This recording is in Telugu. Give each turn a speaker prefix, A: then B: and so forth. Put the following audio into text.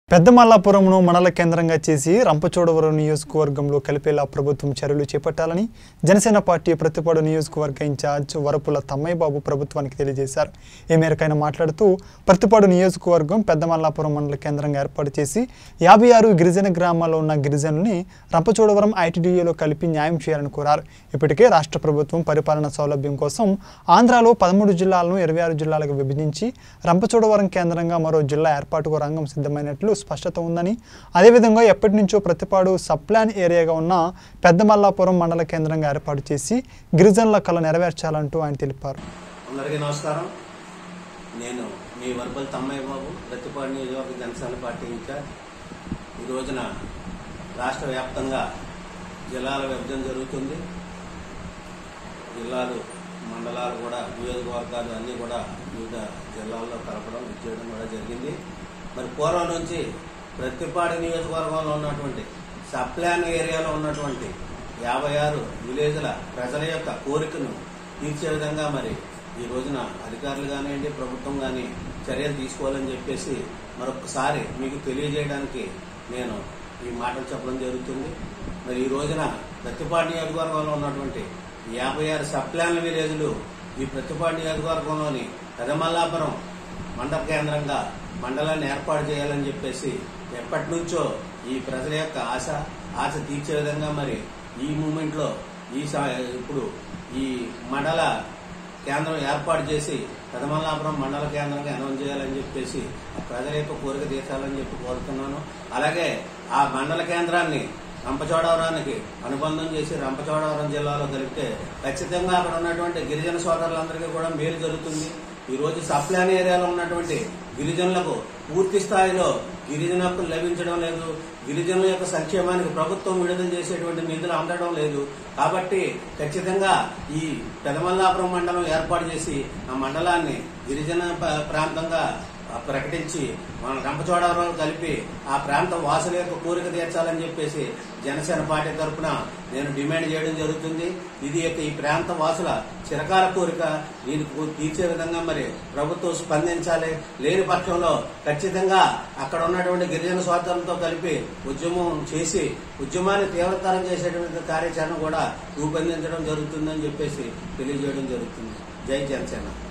A: పెద్దమల్లాపురంను మండల కేంద్రంగా చేసి రంపచోడవరం నియోజకవర్గంలో కలిపేలా ప్రభుత్వం చర్యలు చేపట్టాలని జనసేన పార్టీ ప్రతిపాడు నియోజకవర్గ ఇన్ఛార్జ్ వరపుల తమ్మయ్యబాబు ప్రభుత్వానికి తెలియజేశారు ఈ మేరకు ఆయన మాట్లాడుతూ ప్రతిపాడు నియోజకవర్గం పెద్దమల్లాపురం మండల కేంద్రంగా ఏర్పాటు చేసి యాభై ఆరు గిరిజన గ్రామాల్లో ఉన్న గిరిజనుల్ని రంపచోడవరం ఐటీడీఏలో కలిపి న్యాయం చేయాలని కోరారు ఇప్పటికే రాష్ట్ర ప్రభుత్వం పరిపాలన సౌలభ్యం కోసం ఆంధ్రాలో పదమూడు జిల్లాలను ఇరవై ఆరు జిల్లాలకు విభజించి రంపచోడవరం కేంద్రంగా మరో జిల్లా ఏర్పాటుకు రంగం సిద్ధమైనట్లు స్పష్టత ఉందని అదేవిధంగా ఎప్పటి నుంచో ప్రతిపాడు సబ్ప్లాన్ ఏరియాగా ఉన్న పెద్దమల్లాపురం మండల కేంద్రంగా ఏర్పాటు చేసి గిరిజనుల కళ నెరవేర్చాలంటూ ఆయన తెలిపారు
B: అందరికీ నమస్కారం నేను మీ వర్బల్ తమ్మయ్య బాబు ప్రతిపాడు నియోజకవర్గ జనసేన పార్టీ ఇన్ఛార్జ్ ఈ రోజున రాష్ట్ర వ్యాప్తంగా జిల్లాల విభజన జరుగుతుంది జిల్లాలు మండలాలు కూడా నియోజకవర్గాలు అన్నీ కూడా వివిధ జిల్లాల్లో కలపడం చేయడం కూడా జరిగింది మరి పూర్వం నుంచి ప్రతిపాడు నియోజకవర్గంలో ఉన్నటువంటి సప్లాన్ ఏరియాలో ఉన్నటువంటి యాభై ఆరు విలేజ్ల ప్రజల యొక్క కోరికను తీర్చే విధంగా మరి ఈ రోజున అధికారులు కానివ్వండి ప్రభుత్వం కానీ చర్యలు తీసుకోవాలని చెప్పేసి మరొకసారి మీకు తెలియజేయడానికి నేను ఈ మాటలు చెప్పడం జరుగుతుంది మరి ఈ రోజున ప్రతిపాడు నియోజకవర్గంలో ఉన్నటువంటి యాభై ఆరు సప్లాన్ల విలేజ్లు ఈ ప్రతిపాడు నియోజకవర్గంలోని పెదమల్లాపురం మండల కేంద్రంగా మండలాన్ని ఏర్పాటు చేయాలని చెప్పేసి ఎప్పటి నుంచో ఈ ప్రజల యొక్క ఆశ ఆశ తీర్చే విధంగా మరి ఈ మూమెంట్ లో ఈ స- ఇప్పుడు ఈ మండల కేంద్రం ఏర్పాటు చేసి పెదమల్లాపురం మండల కేంద్రంగా అనౌన్స్ చేయాలని చెప్పేసి ఆ ప్రజల యొక్క కోరిక తీర్చాలని చెప్పి కోరుతున్నాను అలాగే ఆ మండల కేంద్రాన్ని రంపచోడవరానికి అనుబంధం చేసి రంపచోడవరం జిల్లాలో కలిపితే ఖచ్చితంగా అక్కడ ఉన్నటువంటి గిరిజన సోదరులందరికీ కూడా మేలు జరుగుతుంది ఈ రోజు సప్లాన్ ఏరియాలో ఉన్నటువంటి గిరిజనులకు పూర్తి స్థాయిలో గిరిజన హక్కులు లభించడం లేదు గిరిజనుల యొక్క సంక్షేమానికి ప్రభుత్వం విడుదల చేసేటువంటి నిధులు అందడం లేదు కాబట్టి ఖచ్చితంగా ఈ పెదమల్లాపురం మండలం ఏర్పాటు చేసి ఆ మండలాన్ని గిరిజన ప- ప్రాంతంగా ప్రకటించి మన రంపచోడవరం కలిపి ఆ ప్రాంత వాసుల యొక్క కోరిక తీర్చాలని చెప్పేసి జనసేన పార్టీ తరఫున నేను డిమాండ్ చేయడం జరుగుతుంది ఇది యొక్క ఈ ప్రాంత వాసుల చిరకాల కోరిక దీనికి తీర్చే విధంగా మరి ప్రభుత్వం స్పందించాలి లేని పక్షంలో ఖచ్చితంగా అక్కడ ఉన్నటువంటి గిరిజన సోదరులతో కలిపి ఉద్యమం చేసి ఉద్యమాన్ని తీవ్రతరం చేసేటువంటి కార్యాచరణ కూడా రూపొందించడం జరుగుతుందని చెప్పేసి తెలియజేయడం జరుగుతుంది జై జనసేన